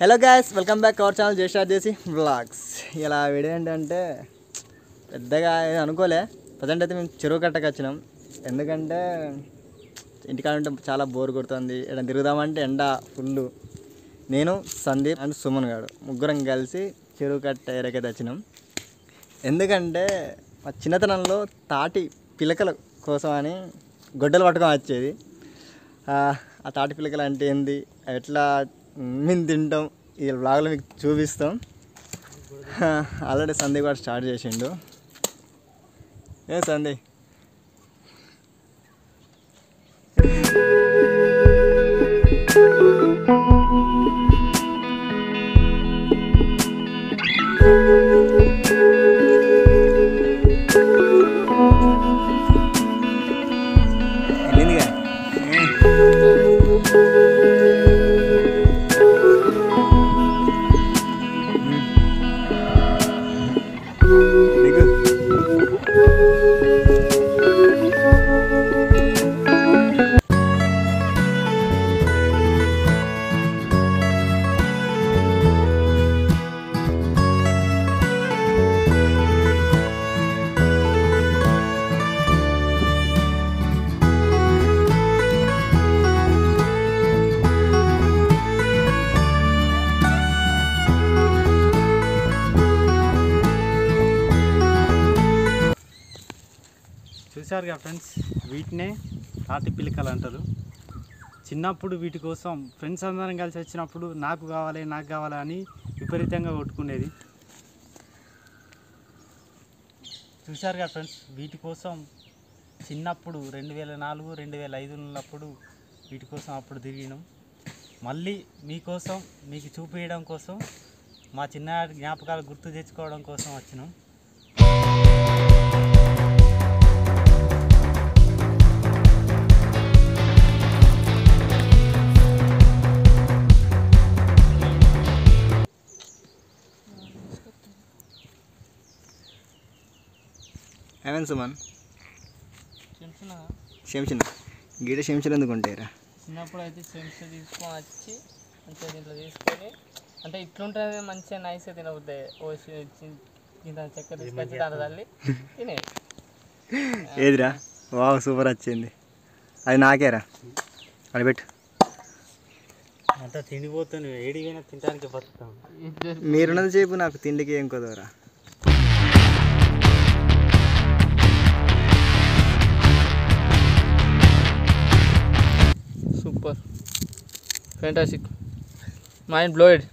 Hello guys welcome back our channel జై start చేసి vlogs ఇలా వీడియో ఏంటంటే పెద్దగా ఏం అనుకోలే ప్రజెంట్ అయితే మేము చెరువు కట్టకు వచ్చినాం ఎందుకంటే ఇంటికాడ ఉంటే చాలా బోర్ కొడుతుంది ఇక్కడ తిరుగుదామంటే ఎండ ఫుల్ నేను సందీప్ అండ్ సుమన్ గాడు ముగ్గురం కలిసి చెరువు కట్ట ఏరియాకైతే వచ్చినాం ఎందుకంటే మా చిన్నతనంలో తాటి పిలకల కోసం అని గొడ్డలు పట్టుకొని వచ్చేది ఆ ఆ తాటి పిలకలు అంటే ఏంది ఎట్లా మేము తింటాం ఈ బ్లాగ్లో మీకు చూపిస్తాం ఆల్రెడీ సందీప్ కూడా స్టార్ట్ చేసిండు ఏ సందీప్ వెళ్ళిందిగా నీకు చూశారుగా ఫ్రెండ్స్ వీటినే తాటి పిలికలు అంటారు చిన్నప్పుడు వీటి కోసం ఫ్రెండ్స్ అందరం కలిసి వచ్చినప్పుడు నాకు కావాలి నాకు కావాలి అని విపరీతంగా కొట్టుకునేది చూశారుగా ఫ్రెండ్స్ వీటి కోసం చిన్నప్పుడు రెండు వేల నాలుగు రెండు వేల ఐదు ఉన్నప్పుడు వీటి కోసం అప్పుడు తిరిగినాం మళ్ళీ మీకోసం మీకు చూపించడం కోసం మా చిన్ననాటి జ్ఞాపకాలు గుర్తు తెచ్చుకోవడం కోసం వచ్చినాం ఏమేం సుమన్ చెంచున శంచిన గీడ శంచులు ఎందుకు ఉంటాయిరా చిన్నప్పుడు అయితే చెంచు తీసుకొని వచ్చి మంచిగా దీంట్లో తీసుకొని అంటే ఇట్లుంటుంది మంచిగా నైస్గా తినబుద్ది ఓ చి- చి- ఇంత చక్కెర తీసుకొచ్చి దాంట్లో తల్లి తినే ఏదిరా వావ్ సూపర్ వచ్చింది అది నాకేరా అది పెట్టు అంతా తిండిపోతుంది ఏడిపోయినా తినడానికి బతుకుతాం మీరున్నది సేపు నాకు తిండికి ఏం కుదవరా సూపర్ ఫెంటాసిక్ మైండ్ బ్లోయిడ్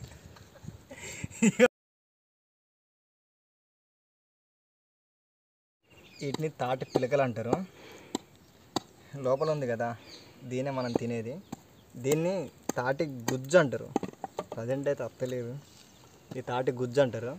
వీటిని తాటి పిలకలు అంటారు లోపల ఉంది కదా దీనే మనం తినేది దీన్ని తాటి గుజ్జు అంటారు ప్రజెంట్ అయితే అత్తలేదు ఈ తాటి గుజ్జు అంటారు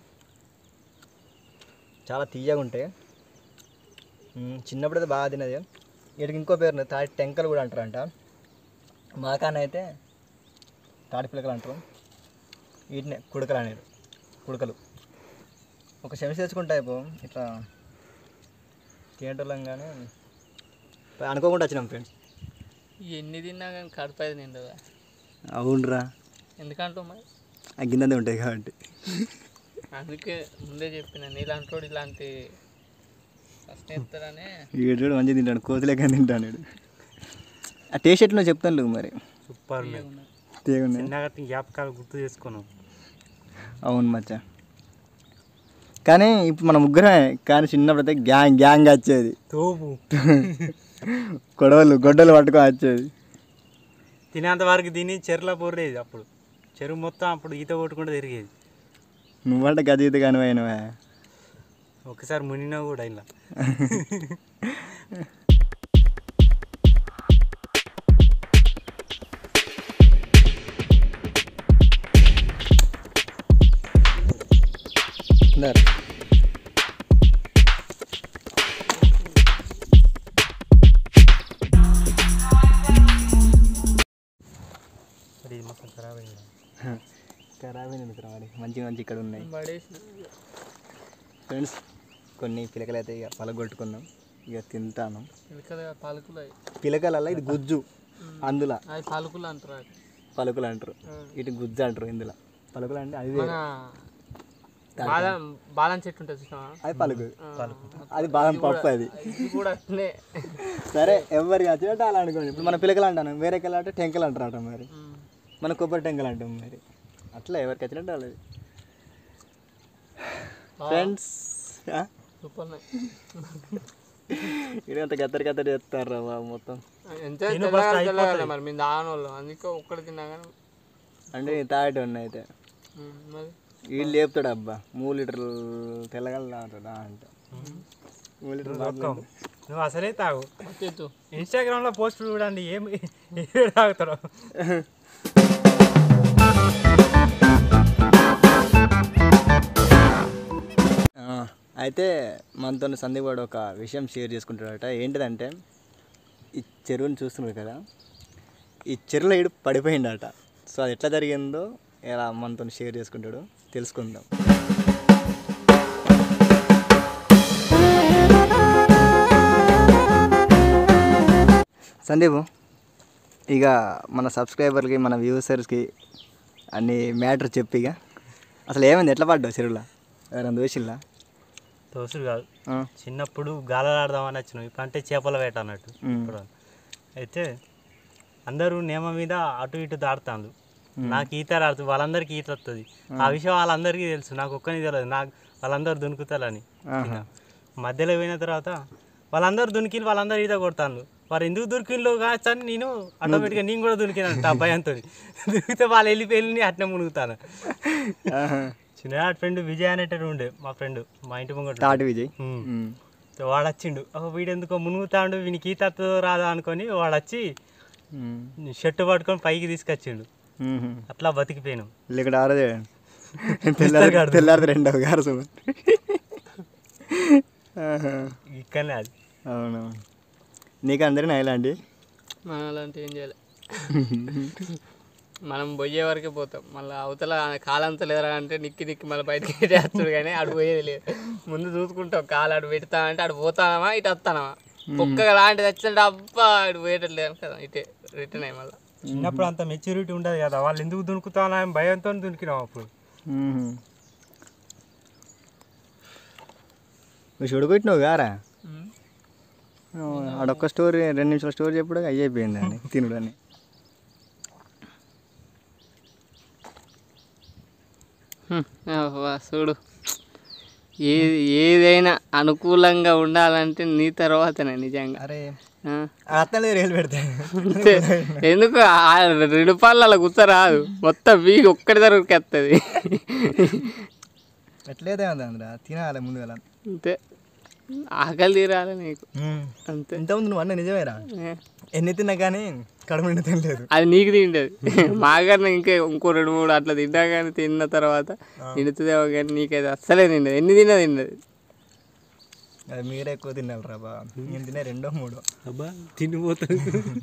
చాలా తీయగా ఉంటాయి మ్మ్, చిన్నప్పుడు అయితే బాగా తినేది వీటికి ఇంకో పేరు ఉంది తాటి టెంకలు కూడా అంటారంట మాకాన అయితే తాటి పిలకలు అంటారు వీటిని కుడకలు అనేది కుడకలు ఒక చెంచా తెచ్చుకుంటే అయిపో ఇట్లా తినేటోళ్ళం కానీ అనుకోకుండా వచ్చినాం ఫ్రెండ్స్ ఎన్ని తిన్నా కానీ కడుపు అయితే నిండదా అవునరా ఎందుకంటావు మరి ఆ గిన్నెదే ఉంటాయి కాబట్టి అందుకే ముందే చెప్పిన నీలాంటోడు ఇలాంటి ఫస్ట్ ఎత్తారనే వీడు చూడు మంచిగా తింటాడు కోతులేక తింటాడు వీడు. ఆ టేస్ట్ ఎట్లా చెప్తాను లేవు మరి సూపర్ తీయగున్నాయి చిన్నగట్టి జ్ఞాపకాలు గుర్తు చేసుకున్నాం అవును మచ్చ కానీ ఇప్పుడు మన ముగ్గురమే కానీ చిన్నప్పుడు అయితే గ్యాంగ్ గ్యాంగ్ వచ్చేది తోపు గొడవలు గొడ్డలు పట్టుకొని వచ్చేది తినేంత వరకు తిని చెరువులో పోరేది అప్పుడు చెరువు మొత్తం అప్పుడు ఈత కొట్టుకుంటూ తిరిగేది నువ్వంటే గది ఈత కానీ పోయినవా ఒకసారి మునినా కూడా ఇలా ఇందారా. మరి ఇది మొత్తం ఖరాబ్ అయ్యింది ఖరాబ్ అయినందుకు రావాలి మంచి మంచి ఇక్కడ ఉన్నాయి పడేసిన ఫ్రెండ్స్ కొన్ని పిలకలు అయితే ఇక పలగొట్టుకుందాం ఇక తింటాను పిలకలు పాలకులు అవి పిలకలల్ల ఇది గుజ్జు అందులో అవి పాలకులు అంటారు అవి. పలుకులు అంటారు ఇటు గుజ్జ అంటారు ఇందులో పలుకులు అంటే అది వేరే. మన బాదం బాదం చెట్టు ఉంటుంది చూసినావా అది పలుకు అది బాదం పప్పు అది ఇది కూడా అట్లనే సరే ఎవరికి వచ్చినట్టు అలా అనుకోండి ఇప్పుడు మన పిలకలు అంటాను వేరే కల్ అంటే టెంకలు అంటారట మరి ఉమ్. మన కొబ్బరి టెంకలు అంటాం మరి అట్లా ఎవరికి వచ్చినట్టు వాళ్ళది ఫ్రెండ్స్ సూపర్ ఉన్నాయి. ఇదంతా గత్తరి గత్తరి చేస్తారా బాబు మొత్తం ఎంత తెల్లగా తెల్లగా మరి మేము దానోళ్ళు అందుకే ఒక్కటి తిన్నా కానీ అంటే తాగటి ఉన్నాయి అయితే ఉమ్, మరి వీళ్ళు లేపుతాడు అబ్బా మూడు లీటర్లు తెల్లగల తాగుతాడా అంట మూడు లీటర్లు తాగుతాడు. నువ్వు అసలే తాగు తెచ్చు ఇన్స్టాగ్రామ్లో పోస్ట్ చూడండి ఏం ఏం తాగుతారు ఆ, అయితే మనతో సందీప్ వాడు ఒక విషయం షేర్ చేసుకుంటాడట ఏంటిదంటే ఈ చెరువుని చూస్తున్నారు కదా ఈ చెరువులో ఇడు పడిపోయిండట సో అది ఎట్లా జరిగిందో ఇలా మనతో షేర్ చేసుకుంటాడు తెలుసుకుందాం సందీప్ ఇక మన సబ్స్క్రైబర్కి మన వ్యూసర్స్కి అన్ని మ్యాటర్ చెప్పి ఇక అసలు ఏమైంది ఎట్లా పడ్డావు చెరువులో ఎవరైనా దోషిల్లా దోసుడు కాదు ఆ, చిన్నప్పుడు గాలలాడదామని వచ్చినాం ఇప్పుడు అంటే చేపల వేట అన్నట్టు మ్. ఇప్పుడు అయితే అందరూ నేమ మీద అటు ఇటు దాడుతాండ్రు నాకు ఈత రాదు వాళ్ళందరికీ ఈత వస్తుంది ఆ విషయం వాళ్ళందరికీ తెలుసు నాకు ఒక్కని తెలియదు నాకు వాళ్ళందరూ దునుకుతారని ఆహా. మధ్యలో పోయిన తర్వాత వాళ్ళందరూ దునికి వాళ్ళందరూ ఈత కొడతాను వారు ఎందుకు దొరికిందో కాచని నేను ఆటోమేటిక్గా నేను కూడా దొరికినాను ఆ భయంతో దొరికితే వాళ్ళు వెళ్ళిపోయి అట్నే మునుగుతాను ఆహా. చిన్ననాటి ఫ్రెండ్ విజయ్ అనేటట్టు ఉండే మా ఫ్రెండ్ మా ఇంటి ముంగట తాటి విజయ్ ఉమ్. ఉమ్. సో వాడు వచ్చిండు ఓ వీడు ఎందుకో మునుగుతాడు వీనికి ఈత వస్తుందో రాదా అనుకొని వాడు వచ్చి ఉమ్. షర్టు పట్టుకొని పైకి తీసుకొచ్చిండు ఉహు. అట్లా బతికిపోయినాం వీళ్ళు ఇక్కడ ఆరదే తెల్లారి తెల్లారి రెండవ గారు సుమన్ ఆహా. ఇక్కడనే అది అవునవును నీకు అందరినీ ఇలాంటి మనం అలాంటి ఏం చేయాలి మనం పోయే వరకే పోతాం మళ్ళీ అవతల కాలంతా లేరా అంటే నిక్కి నిక్కి మళ్ళీ బయటకి చేస్తాడు కానీ అటు పోయేది లేదు ముందు చూసుకుంటాం కాలు అటు పెడతా అంటే అటు పోతానమా ఇటు వస్తానమా ఒక్క లాంటిది వచ్చినట్టు అబ్బా అటు పోయేటట్లేదు కదా ఇటే రిటర్న్ అయ్యి మళ్ళీ చిన్నప్పుడు అంత మెచ్యూరిటీ ఉండదు కదా వాళ్ళు ఎందుకు దునుకుతానా భయంతో దునికినాం అప్పుడు ఉహు. నువ్వు చూడగొట్టినావు గారా ఆడొక్క స్టోరీ రెండు నిమిషాల స్టోరీ చెప్పుడు అయ్యిపోయింది అని తినుడని చూడు ఏది ఏదైనా అనుకూలంగా ఉండాలంటే నీ తర్వాతనే నిజంగా అరే ఆ. అత్తలే రేలు పెడతా అంతే. ఎందుకు ఆ రెండు పళ్ళు అలా కూర్చోరాదు మొత్తం వీడి ఒక్కటి దొరికేస్తుంది ఎట్లయితే ఉంది అందరా తినాలి ముందు వెళ్ళాలి అంతే ఆకలి తీరాలి నీకు అంతే ఇంతకుముందు నువ్వు అన్న నిజమేరా ఏ. ఎన్ని తిన్నా కానీ కడుపు నిండా తినలేదు అది నీకు తింటది మాకన్నా ఇంకా ఇంకో రెండు మూడు అట్లా తిన్నా కానీ తిన్న తర్వాత నిండుతుందేమో కానీ నీకైతే అస్సలే తిండదు ఎన్ని తిన్నా తిన్నది అది మీరే ఎక్కువ తినాలి రా బా నేను తినే రెండో మూడో అబ్బా తినిపోతుంది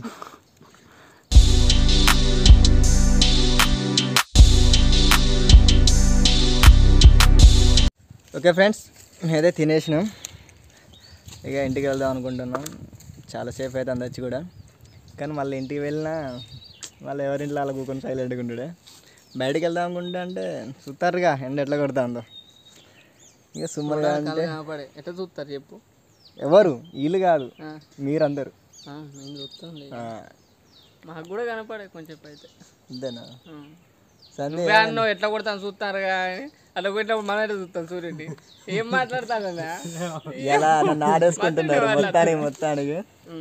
ఓకే ఫ్రెండ్స్ నేనైతే తినేసినాం ఇక ఇంటికి వెళ్దాం అనుకుంటున్నాం చాలాసేపు అయితే అందొచ్చి కూడా కానీ మళ్ళీ ఇంటికి వెళ్ళినా వాళ్ళు ఎవరింట్లో అలా కూకొని సైలెంట్గా ఉంటుండే బయటికి వెళ్దాం అనుకుంటే అంటే చూస్తారుగా ఎండ ఎట్లా కొడుతుందో ఇక సుమ్మరుగా అంటే కనపడే ఎట్లా చూస్తారు చెప్పు ఎవరు వీళ్ళు కాదు ఆ, మీరందరూ ఆ, మేము చూస్తాం ఆ, మాకు కూడా కనపడే కొంచెం అయితే అంతేనా ఆ. సందే నువ్వే అన్నావు ఎట్లా కొడతాను చూస్తారు కానీ అట్లా కొట్టినప్పుడు మనం ఎట్లా చూస్తాం సూర్యుడిని ఏం మాట్లాడతానన్నా ఎలా నన్ను ఆడేసుకుంటున్నారు మొత్తానికి మొత్తానికి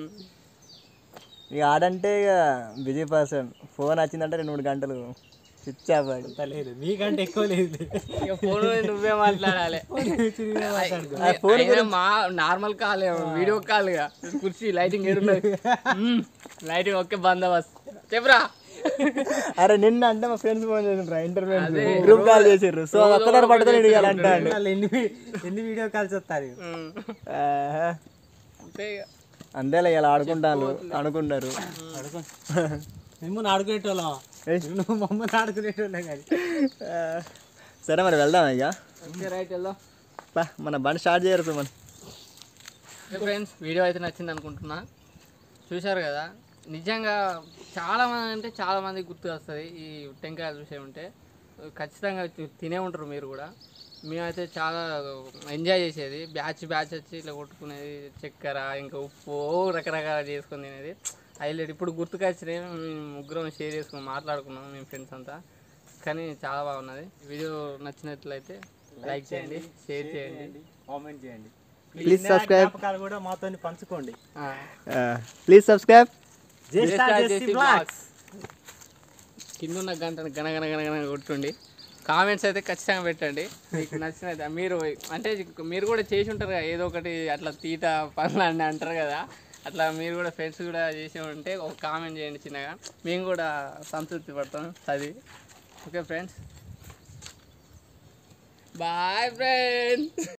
ఇక ఆడంటే ఇక బిజీ పర్సన్ ఫోన్ వచ్చిందంటే రెండు మూడు గంటలు స్విచ్ ఆఫ్ అది లేదు మీకంటే ఎక్కువ లేదు ఇక ఫోన్ నువ్వే మాట్లాడాలి అయినా మా నార్మల్ కాల్ వీడియో కాల్ గా కుర్చీ లైటింగ్ ఏడున్నది లైటింగ్ ఒకే బందోబస్తు చెప్పురా అరే నిన్న అంటే మా ఫ్రెండ్స్ ఫోన్ చేసిండ్రు ఇంటర్వ్యూ గ్రూప్ కాల్ చేసిర్రు సో ఒక్కదారు పడితే నేను ఇవాళ అంటాను వాళ్ళు ఎన్ని వీ- ఎన్ని వీడియో కాల్స్ వస్తారు ఉమ్. ఆహా. అంతే ఇక అంతేలే ఇలా ఆడుకుంటాను అనుకున్నారు మేము ఆడుకునేటోళ్ళం నువ్వు మమ్మల్ని ఆడుకునేటోళ్ళం కానీ ఆ, సరే మరి వెళ్దాం ఇక ఓకే రైట్ వెళ్దాం పా, మన బండి స్టార్ట్ చేయరు సుమన్ ఫ్రెండ్స్ వీడియో అయితే నచ్చింది అనుకుంటున్నా చూశారు కదా నిజంగా చాలా మంది అంటే చాలా మంది గుర్తు వస్తుంది ఈ టెంకాయల విషయం ఉంటే ఖచ్చితంగా తి- తినే ఉంటారు మీరు కూడా మేమైతే చాలా ఎంజాయ్ చేసేది బ్యాచ్ బ్యాచ్ వచ్చి ఇట్లా కొట్టుకునేది చక్కెర ఇంకా ఉప్పు రకరకాల చేసుకొని తినేది హైలైట్ ఇప్పుడు గుర్తుకొచ్చినాయి మేము ముగ్గురం షేర్ చేసుకుని మాట్లాడుకున్నాం మేము ఫ్రెండ్స్ అంతా కానీ చాలా బాగున్నది వీడియో నచ్చినట్లయితే లైక్ చేయండి షేర్ చేయండి కామెంట్ చేయండి Please subscribe. జ్ఞాపకాలు కూడా మాతో పంచుకోండి ఆ. ప్లీజ్ సబ్స్క్రైబ్ జ్యేష్ఠ జెస్సీ బ్లాగ్స్ కింద ఉన్న గంటను గణ గణ గణ గణ కొట్టుండి కామెంట్స్ అయితే ఖచ్చితంగా పెట్టండి మీకు నచ్చినది మీరు అంటే మీరు కూడా చేసి ఉంటారు కదా ఏదో ఒకటి అట్లా తీట పనులు అని అంటారు కదా అట్లా మీరు కూడా ఫ్రెండ్స్ కూడా చేసి ఉంటే ఒక కామెంట్ చేయండి చిన్నగా మేము కూడా సంతృప్తి పడతాం చదివి ఓకే ఫ్రెండ్స్ బాయ్ ఫ్రెండ్స్